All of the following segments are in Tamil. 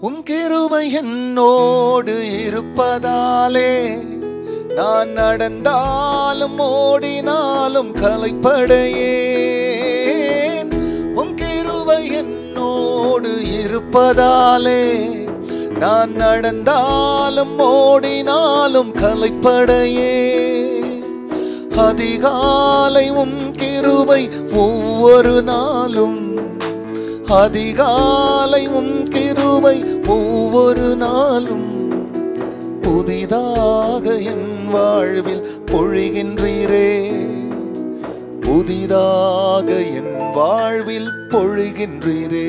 உன் கிருபை என்னோடு இருப்பதாலே நான் நடந்தாலும் ஓடினாலும் கலைப்படையேன் உன் கிருபை என்னோடு இருப்பதாலே நான் நடந்தாலும் ஓடினாலும் கலைப்படையேன் அதிகாலை உன் கிருபை ஒவ்வொரு நாளும் அதிகாலை உன் கிருபை ஒவ்வொரு நாளும் புதிதாக என் வாழ்வில் பொழிகின்றீரே புதிதாக என் வாழ்வில் பொழிகின்றீரே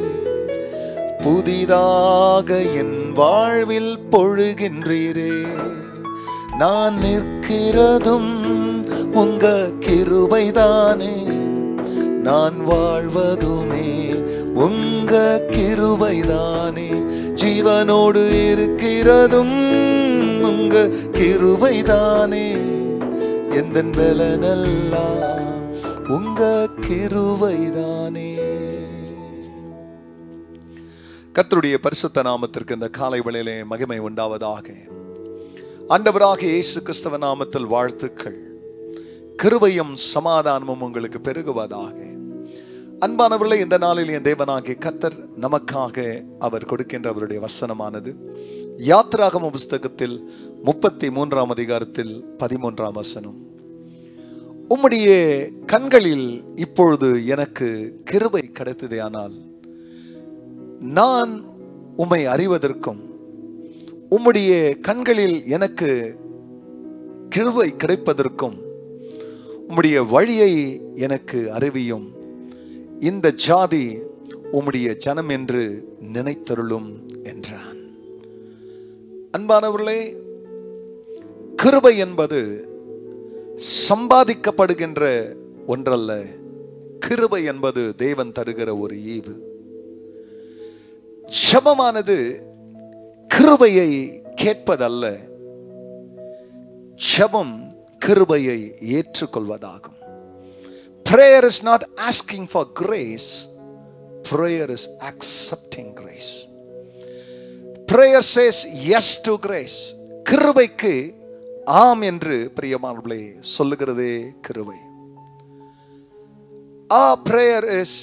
புதிதாக என் வாழ்வில் பொழுகின்றீரே நான் நிற்கிறதும் உங்க கிருபைதானே நான் வாழ்வதுமே உங்க கிருபைதானே ஜீவனோடு இருக்கிறதும் உங்க கிருபைதானே எந்த பலனெல்லாம் உங்க கிருபைதானே கர்த்தருடைய பரிசுத்த நாமத்திற்கு இந்த காலை வேளையிலே மகிமை உண்டாவதாக ஆண்டவராக இயேசு கிறிஸ்தவ நாமத்தில் வாழ்த்துக்கள் கிருபையும் சமாதானமும் உங்களுக்கு பெருகுவதாக அன்பானவர்களே இந்த நாளில் என் தேவனாகிய கர்த்தர் நமக்காக அவர் கொடுக்கின்ற அவருடைய வசனமானது யாத்ராகம புஸ்தகத்தில் முப்பத்தி மூன்றாம் அதிகாரத்தில் பதிமூன்றாம் வசனம் உம்முடைய கண்களில் இப்பொழுது எனக்கு கிருபை கிடைத்ததே ஆனால் நான் உம்மை அறிவதற்கும் உம்முடைய கண்களில் எனக்கு கிருபை கிடைப்பதற்கும் உம்முடைய வழியை எனக்கு அறிவியும் இந்த ஜாதி உம்முடைய ஜனம் என்று நினைத்தருளும் என்றான் அன்பானவர்களே கிருபை என்பது சம்பாதிக்கப்படுகின்ற ஒன்றல்ல கிருபை என்பது தேவன் தருகிற ஒரு ஈவு ஜபமானது கிருபையை கேட்பதல்ல ஜபம் கிருபையை ஏற்றுக்கொள்வதாகும் prayer is not asking for grace prayer is accepting grace prayer says yes to grace கிருபைக்கு ஆம் என்று பிரியமானவர்களே சொல்லுகிறதே கிருபை ஆ prayer is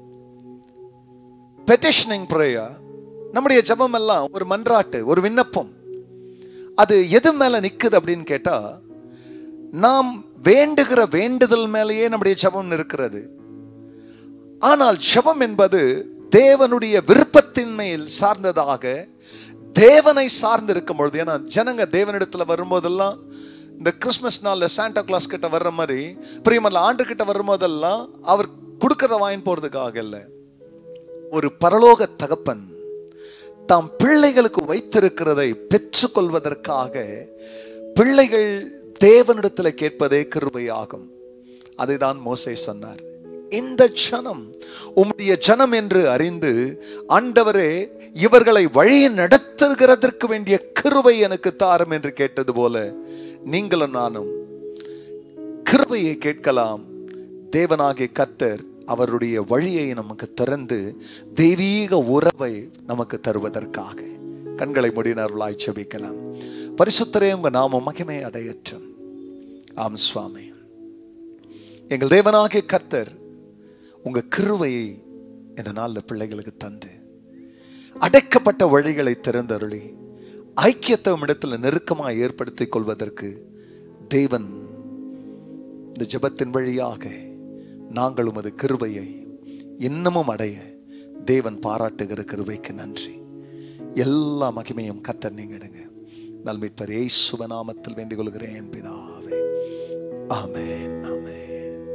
பெட்டிஷனிங் prayer நம்முடைய ஜெபம் எல்லாம் ஒரு மன்றாட்டு ஒரு விண்ணப்பம் அது எது மேல நிக்குது அப்படின்னு கேட்டா நாம் வேண்டுகிற வேண்டுதல் மேலேயே நம்முடைய ஜெபம் இருக்கிறது ஆனால் ஜெபம் என்பது தேவனுடைய விருப்பத்தின் மேல் சார்ந்ததாக தேவனை சார்ந்து இருக்கும் பொழுது ஏன்னா ஜனங்க தேவனிடத்துல வரும்போதெல்லாம் இந்த கிறிஸ்மஸ் நாள்ல சாண்டா கிளாஸ் கிட்ட வர்ற மாதிரி பிரியமல்ல ஆண்டு கிட்ட வரும்போதெல்லாம் அவர் கொடுக்கறத வாங்கி போறதுக்காக இல்லை ஒரு பரலோக தகப்பன் தாம் பிள்ளைகளுக்கு வைத்திருக்கிறதை பெற்றுக்கொள்வதற்காக பிள்ளைகள் தேவனிடத்தில் கேட்பதே கிருபையாகும் அதைதான் மோசே சொன்னார் இந்த ஜனம் உம்முடைய ஜனம் என்று அறிந்து ஆண்டவரே இவர்களை வழி நடத்துகிறதற்கு வேண்டிய கிருபை எனக்கு தாரும் என்று கேட்டது போல நீங்களும் நானும் கிருபையை கேட்கலாம் தேவனாகிய கர்த்தர் அவருடைய வழியை நமக்கு திறந்து தெய்வீக உறவை நமக்கு தருவதற்காக கண்களை முடியினர்களாய் செபிக்கலாம் பரிசுத்தரே உங்க நாம மகிமை அடையற்றும் ஆம் சுவாமி எங்கள் தேவனாகிய கர்த்தர் உங்க கிருவையை இந்த நாளில் பிள்ளைகளுக்கு தந்து அடைக்கப்பட்ட வழிகளை திறந்தருளி ஐக்கியத்தை இடத்துல நெருக்கமாக ஏற்படுத்திக் கொள்வதற்கு தேவன் இந்த ஜெபத்தின் வழியாக நாங்கள் உமது கிருபையை இன்னமும் அடைய தேவன் பாராட்டுகிற கிருபைக்கு நன்றி எல்லா மகிமையும் கத்தர் நீங்க எடுங்க நல்மீட்பர் இயேசுவ நாமத்தில் வேண்டிக் கொள்கிறேன் பிதாவே ஆமென் ஆமென்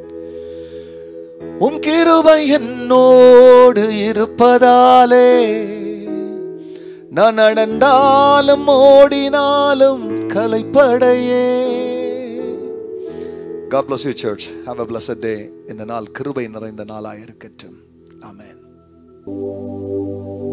உம் கிருபை என்னோடு இருப்பதாலே நான் நடந்தாலும் ஓடினாலும் கலைப்படையே God bless you church. Have a blessed day. இந்த நாள் கிருபை நிறைந்த நாளாக இருக்கட்டும் ஆமென்